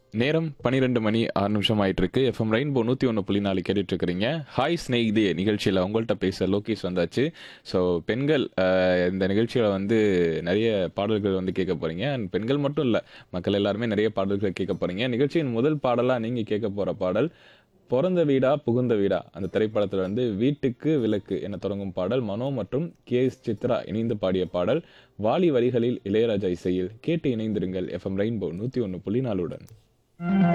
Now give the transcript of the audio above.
நேரம் பன்னிரெண்டு மணி ஆறு நிமிஷம் ஆயிட்டு இருக்கு எஃப்எம் ரெயின்போ நூற்றி ஒன்று புள்ளி நாலு கேட்டுட்டு இருக்கிறீங்க ஹாய் ஸ்னேகிதே நிகழ்ச்சியில் உங்கள்கிட்ட பேச லோகேஷ் வந்தாச்சு ஸோ பெண்கள் அஹ், இந்த நிகழ்ச்சியில் வந்து நிறைய பாடல்கள் வந்து கேட்க போறீங்க அண்ட் பெண்கள் மட்டும் இல்லை மக்கள் எல்லாருமே நிறைய பாடல்கள் கேட்க போறீங்க நிகழ்ச்சியின் முதல் பாடலாக நீங்கள் கேட்க போகிற பாடல் பிறந்த வீடா புகுந்த வீடா அந்த திரைப்படத்தில் வந்து வீட்டுக்கு விளக்கு என தொடங்கும் பாடல் மனோ மற்றும் கே எஸ் சித்ரா இணைந்து பாடிய பாடல் வாலி வரிகளில் இளையராஜா இசையில் கேட்டு இணைந்திருங்கள் எஃப்எம் ரெயின்போ நூற்றி ஒன்று புள்ளி நாலுடன்